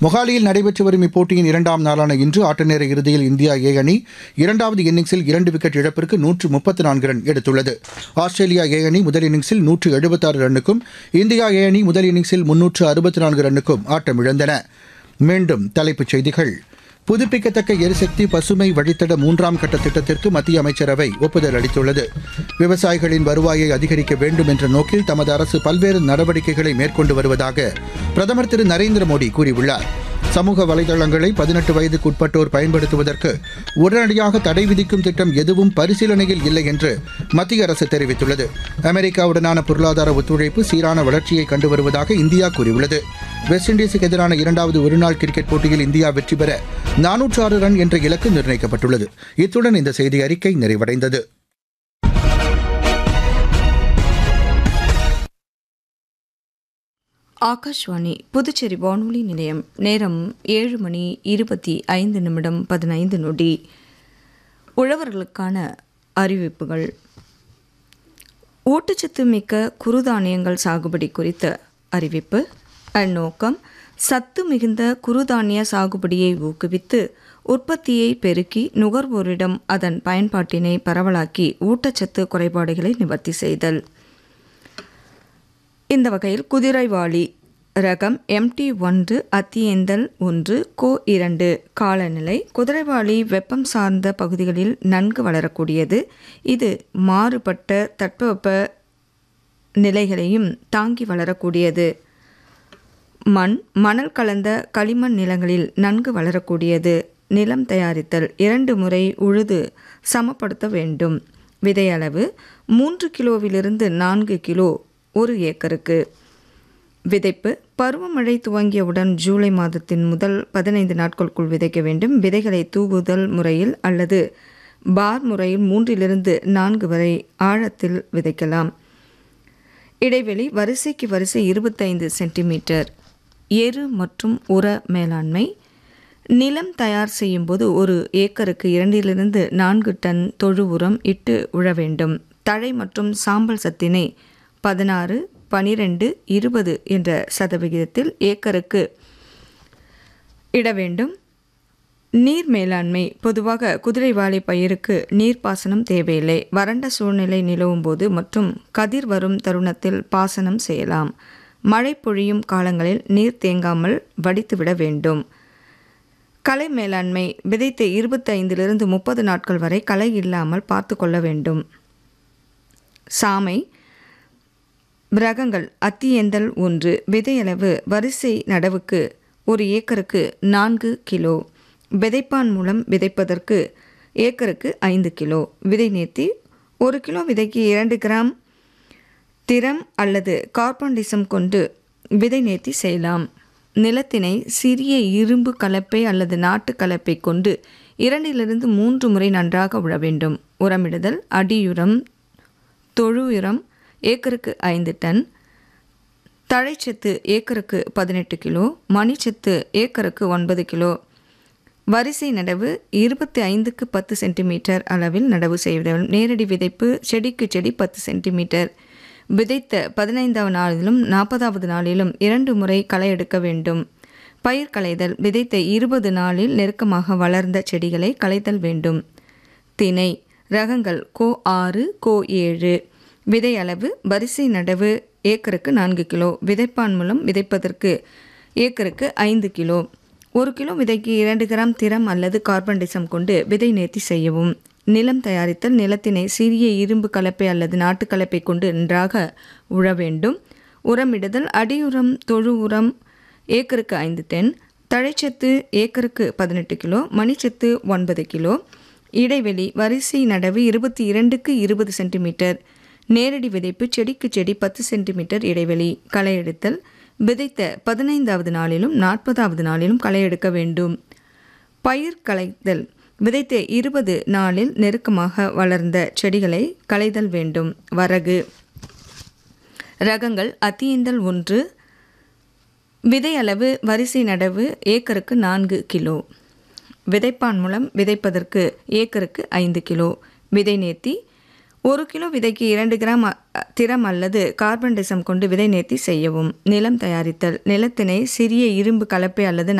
மொஹாலியில் நடைபெற்று வரும் இப்போட்டியின் இரண்டாம் நாளான இன்று ஆட்டநேர இறுதியில் இந்தியா ஏ அணி இரண்டாவது இன்னிங்ஸில் இரண்டு விக்கெட் இழப்பிற்கு நூற்று முப்பத்து நான்கு ரன் எடுத்துள்ளது ஆஸ்திரேலியா ஏ அணி முதல் இன்னிங்ஸில் நூற்று எழுபத்தாறு ரன்னுக்கும் இந்தியா ஏ அணி முதல் இன்னிங்ஸில் முன்னூற்று அறுபத்தி நான்கு ரன்னுக்கும் ஆட்டமிழந்தன மீண்டும் தலைப்புச் செய்திகள் புதுப்பிக்கத்தக்க எரிசக்தி பசுமை வழித்தட மூன்றாம் கட்ட திட்டத்திற்கு மத்திய அமைச்சரவை ஒப்புதல் அளித்துள்ளது விவசாயிகளின் வருவாயை அதிகரிக்க வேண்டும் என்ற நோக்கில் தமது அரசு பல்வேறு நடவடிக்கைகளை மேற்கொண்டு வருவதாக பிரதமர் திரு நரேந்திர மோடி கூறியுள்ளார் சமூக வலைதளங்களை பதினெட்டு வயதுக்குட்பட்டோர் பயன்படுத்துவதற்கு உடனடியாக தடை விதிக்கும் திட்டம் எதுவும் பரிசீலனையில் இல்லை என்று மத்திய அரசு தெரிவித்துள்ளது அமெரிக்காவுடனான பொருளாதார ஒத்துழைப்பு சீரான வளர்ச்சியை கண்டு வருவதாக இந்தியா கூறியுள்ளது வெஸ்ட் இண்டீஸுக்கு எதிரான இரண்டாவது ஒருநாள் கிரிக்கெட் போட்டியில் இந்தியா வெற்றி பெற நானூற்று ஆறு ரன் என்ற இலக்கு நிர்ணயிக்கப்பட்டுள்ளது இத்துடன் இந்த செய்தி அறிக்கை நிறைவடைந்தது ஆகாஷ்வாணி புதுச்சேரி வானொலி நிலையம் நேரம் ஏழு மணி இருபத்தி ஐந்து நிமிடம் பதினைந்து நொடி உழவர்களுக்கான அறிவிப்புகள் ஊட்டச்சத்து மிக்க குறுதானியங்கள் சாகுபடி குறித்த அறிவிப்பு அந்நோக்கம் சத்து மிகுந்த குறுதானிய சாகுபடியை ஊக்குவித்து உற்பத்தியை பெருக்கி நுகர்வோரிடம் அதன் பயன்பாட்டினை பரவலாக்கி ஊட்டச்சத்து குறைபாடுகளை நிவர்த்தி செய்தல் இந்த வகையில் குதிரைவாளி ரகம் எம்டி ஒன்று அத்தியேந்தல் ஒன்று கோ இரண்டு காலநிலை குதிரைவாளி வெப்பம் சார்ந்த பகுதிகளில் நன்கு வளரக்கூடியது இது மாறுபட்ட தட்பவெப்ப நிலைகளையும் தாங்கி வளரக்கூடியது மண் மணல் கலந்த களிமண் நிலங்களில் நன்கு வளரக்கூடியது நிலம் தயாரித்தல் இரண்டு முறை உழுது சமப்படுத்த வேண்டும் விதை அளவு மூன்று கிலோவிலிருந்து நான்கு கிலோ ஒரு ஏக்கருக்கு விதைப்பு பருவமழை துவங்கியவுடன் ஜூலை மாதத்தின் முதல் பதினைந்து நாட்களுக்குள் விதைக்க வேண்டும் விதைகளை தூவுதல் முறையில் அல்லது பார் முறையில் மூன்றிலிருந்து நான்கு வரை ஆழத்தில் விதைக்கலாம் இடைவெளி வரிசைக்கு வரிசை இருபத்தைந்து சென்டிமீட்டர் எரு மற்றும் உர மேலாண்மை நிலம் தயார் செய்யும்போது ஒரு ஏக்கருக்கு இரண்டிலிருந்து நான்கு டன் தொழு உரம் இட்டு உழ வேண்டும் தழை மற்றும் சாம்பல் சத்தினை பதினாறு பனிரெண்டு இருபது என்ற சதவிகிதத்தில் ஏக்கருக்கு இட வேண்டும் நீர் மேலாண்மை பொதுவாக குதிரைவாலி பயிருக்கு நீர்ப்பாசனம் தேவையில்லை வறண்ட சூழ்நிலை நிலவும் போது மற்றும் கதிர் வரும் தருணத்தில் பாசனம் செய்யலாம் மழை பொழியும் காலங்களில் நீர் தேங்காமல் வடித்துவிட வேண்டும் களை மேலாண்மை விதைத்த இருபத்தைந்திலிருந்து முப்பது நாட்கள் வரை களை இல்லாமல் பார்த்து கொள்ள வேண்டும் சாமை ரகங்கள் அத்தியந்தல் ஒன்று விதையளவு வரிசை நடவுக்கு ஒரு ஏக்கருக்கு நான்கு கிலோ விதைப்பான் மூலம் விதைப்பதற்கு ஏக்கருக்கு ஐந்து கிலோ விதை நேர்த்தி ஒரு கிலோ விதைக்கு இரண்டு கிராம் திரம் அல்லது கார்பன்டிசம் கொண்டு விதை நேர்த்தி செய்யலாம் நிலத்தினை சிறிய இரும்பு கலப்பை அல்லது நாட்டு கலப்பை கொண்டு இரண்டிலிருந்து மூன்று முறை நன்றாக உழ வேண்டும் உரமிடுதல் அடியுரம் தொழு உரம் ஏக்கருக்கு ஐந்து டன் தழைச்சத்து ஏக்கருக்கு பதினெட்டு கிலோ மணிச்சத்து ஏக்கருக்கு ஒன்பது கிலோ வரிசை நடவு இருபத்தி ஐந்துக்கு பத்து சென்டிமீட்டர் அளவில் நடவு செய்வது நேரடி விதைப்பு செடிக்கு செடி பத்து சென்டிமீட்டர் விதைத்த பதினைந்தாவது நாளிலும் நாற்பதாவது நாளிலும் இரண்டு முறை களை எடுக்க வேண்டும் பயிர் களைதல் விதைத்த இருபது நாளில் நெருக்கமாக வளர்ந்த செடிகளை களைதல் வேண்டும் திணை ரகங்கள் கோ ஆறு கோ ஏழு விதை அளவு வரிசை நடவு ஏக்கருக்கு நான்கு கிலோ விதைப்பான் மூலம் விதைப்பதற்கு ஏக்கருக்கு ஐந்து கிலோ ஒரு கிலோ விதைக்கு இரண்டு கிராம் திரம் அல்லது கார்பன்டிசம் கொண்டு விதை நேர்த்தி செய்யவும் நிலம் தயாரித்தல் நிலத்தினை சிறிய இரும்பு கலப்பை அல்லது நாட்டு கலப்பை கொண்டு நன்றாக உழ வேண்டும் உரமிடுதல் அடியுரம் தொழு உரம் ஏக்கருக்கு ஐந்து டென் தழைச்சத்து ஏக்கருக்கு பதினெட்டு கிலோ மணிச்சத்து ஒன்பது கிலோ இடைவெளி வரிசை நடவு இருபத்தி இரண்டுக்கு இருபது சென்டிமீட்டர் நேரடி விதைப்பு செடிக்கு செடி பத்து சென்டிமீட்டர் இடைவெளி களை எடுத்தல் விதைத்த பதினைந்தாவது நாளிலும் நாற்பதாவது நாளிலும் களை எடுக்க வேண்டும் பயிர் களைதல் விதைத்த இருபது நாளில் நெருக்கமாக வளர்ந்த செடிகளை களைதல் வேண்டும் வரகு ரகங்கள் அத்தியந்தல் ஒன்று விதை அளவு வரிசை நடவு ஏக்கருக்கு நான்கு கிலோ விதைப்பான் மூலம் விதைப்பதற்கு ஏக்கருக்கு ஐந்து கிலோ விதை நேர்த்தி ஒரு கிலோ விதைக்கு இரண்டு கிராம் அ- திரம் அல்லது கார்பன் டிசம் கொண்டு விதை நேர்த்தி செய்யவும் நிலம் தயாரித்தல் நிலத்தினை சிறிய இரும்பு கலப்பை அல்லது